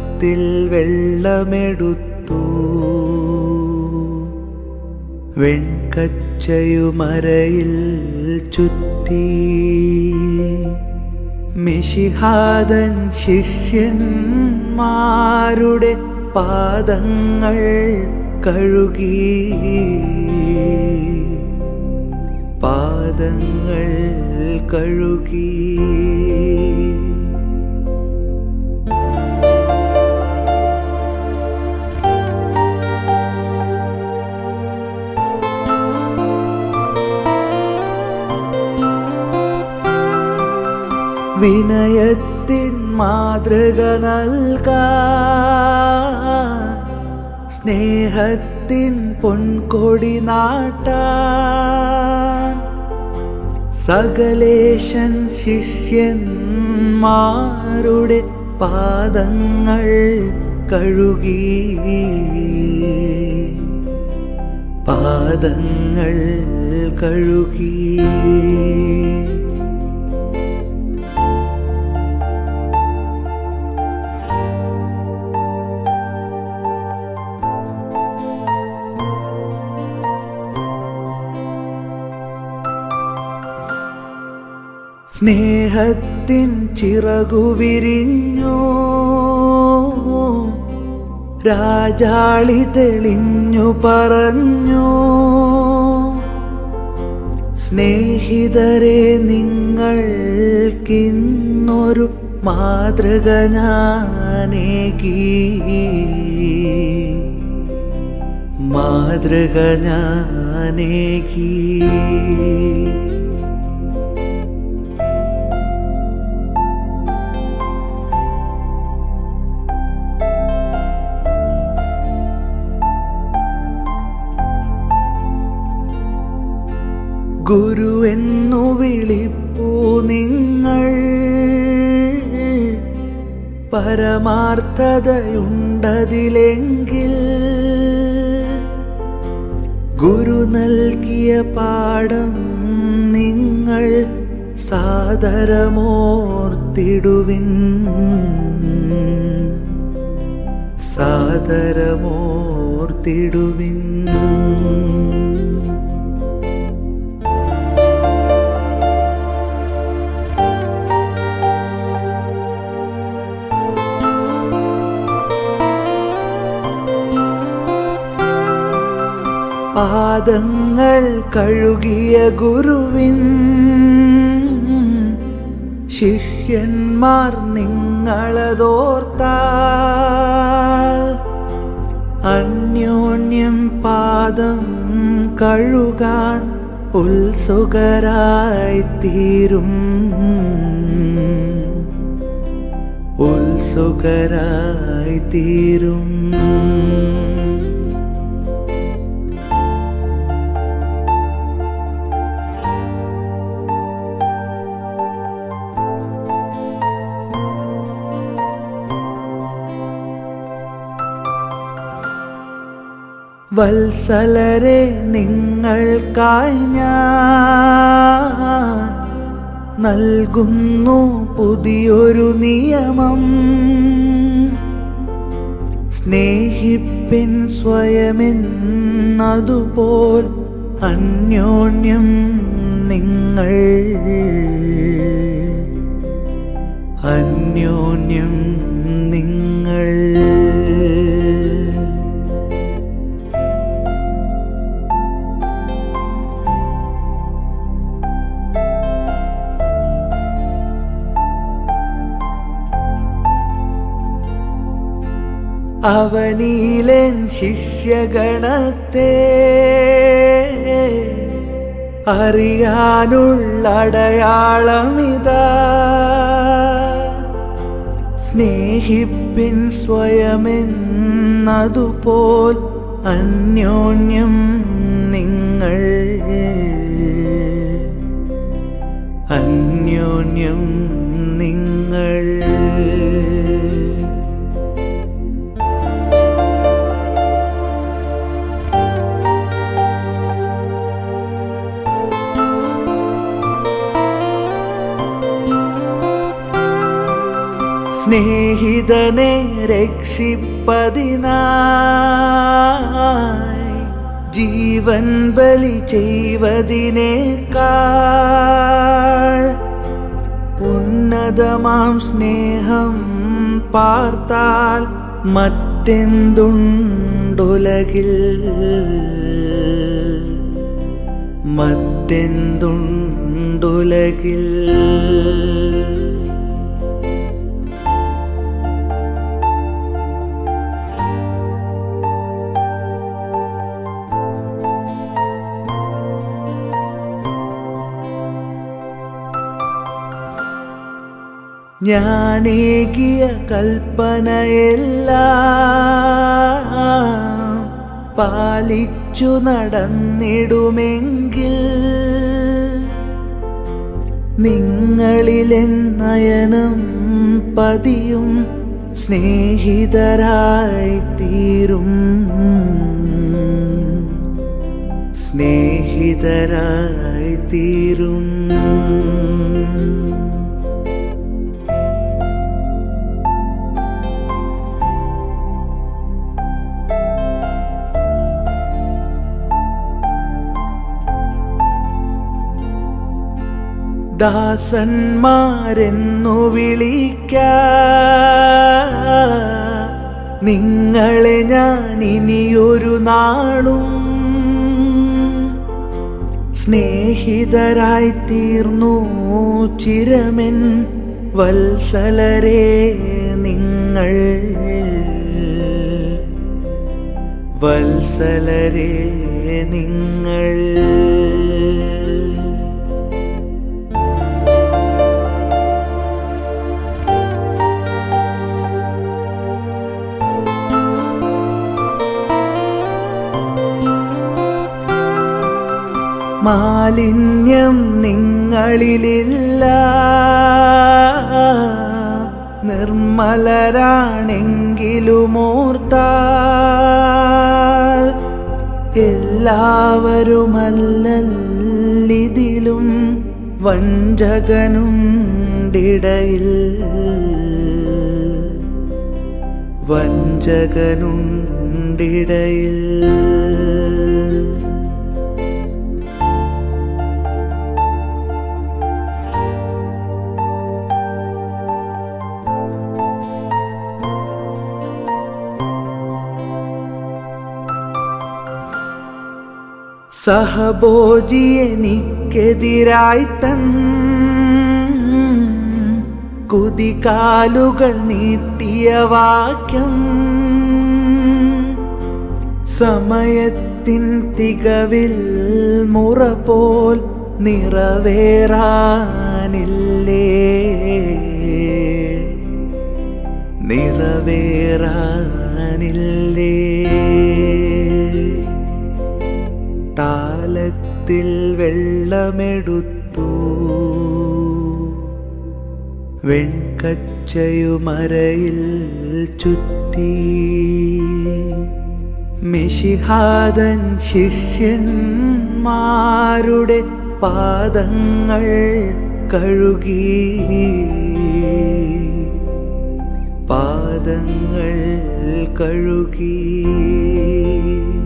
പാത്രത്തിൽ വെള്ളമെടുത്തു വെൺകച്ചയുമരയിൽ ചുറ്റി മിഷിഹാദൻ ശിഷ്യന്മാരുടെ പാദങ്ങൾ കഴുകി പാദങ്ങൾ കഴുകി വിനയത്തിൻ മാതൃക നൽകാൻ സ്നേഹത്തിൻ പൊൻകൊടി നാട്ടാൻ സകലേശൻ ശിഷ്യന്മാരുടെ പാദങ്ങൾ കഴുകി പാദങ്ങൾ കഴുകി സ്നേഹത്തിൻ ചിറകു വിരിഞ്ഞു രാജാളി തെളിഞ്ഞു പറഞ്ഞു സ്നേഹിതരെ നിങ്ങൾക്കിന്നൊരു മാതൃക ഞാനേകി മാതൃക ഞാനേകി ഗുരു എന്നു വിളിപ്പൂ നിങ്ങൾ പരമാർത്ഥതയുണ്ടതിലെങ്കിൽ ഗുരു നൽകിയ പാഠം നിങ്ങൾ സാദരമോർത്തിടുവിൻ സാദരമോർത്തിടുവിൻ പാദങ്ങൾ കഴുകിയ ഗുരുവിൻ ശിഷ്യന്മാർ നിങ്ങളതോർത്താൽ അന്യോന്യം പാദം കഴുകാൻ ഉത്സുകരായിത്തീരും ഉത്സുകരായിത്തീരും വത്സലരെ നിങ്ങൾക്കായി ഞാൻ നൽകുന്നു പുതിയൊരു നിയമം സ്നേഹിപ്പിൻ സ്വയമെന്നതുപോൽ അന്യോന്യം നിങ്ങൾ അന്യോന്യം നിങ്ങൾ അവനീലൻ ശിഷ്യഗണത്തെ അറിയാനുള്ളടയാളമിതാ സ്നേഹിപ്പിൻ സ്വയമെന്നതുപോൽ അന്യോന്യം നിങ്ങൾ അന്യോന്യം നിങ്ങൾ സ്നേഹിതനെ രക്ഷിപ്പതിനായി ജീവൻ ബലി ചെയ്വതിനേക്കാൾ ഉന്നതമാം സ്നേഹം പാർത്താൽ മറ്റെന്തുണ്ടുലകിൽ മറ്റെന്തുണ്ടുലകിൽ ഞാനേകിയ കൽപ്പനയെല്ലാം പാലിച്ചു നടന്നിടുമെങ്കിൽ നിങ്ങളിലെൻ നയനം പതിയും സ്നേഹിതരായി തീരും സ്നേഹിതരായി തീരും ദാസന്മാരെന്നു വിളിക്ക നിങ്ങളെ ഞാൻ ഇനിയൊരു നാളും സ്നേഹിതരായി തീർന്നു ചിരമൻ വത്സലരെ നിങ്ങൾ വത്സലരെ നിങ്ങൾ മാലിന്യം നിങ്ങളിലില്ല നിർമ്മലരാണെങ്കിലുമോർത്താൽ എല്ലാവരുമല്ലിതിലും വഞ്ചകനുണ്ടിടയിൽ വഞ്ചകനുണ്ടിടയിൽ സഹബോജി എനിക്കെതിരായി തൻ കുതികാലുകൾ നീട്ടിയ വാക്യം സമയത്തിൻ തികവിൽ മുറ പോൽ നിറവേറാനില്ലേ നിറവേറാനില്ലേ താലത്തിൽ വെള്ളമെടുത്തു വെൺകച്ചയുമരയിൽ ചുറ്റി മിഷിഹാദൻ ശിഷ്യന്മാരുടെ പാദങ്ങൾ കഴുകി പാദങ്ങൾ കഴുകി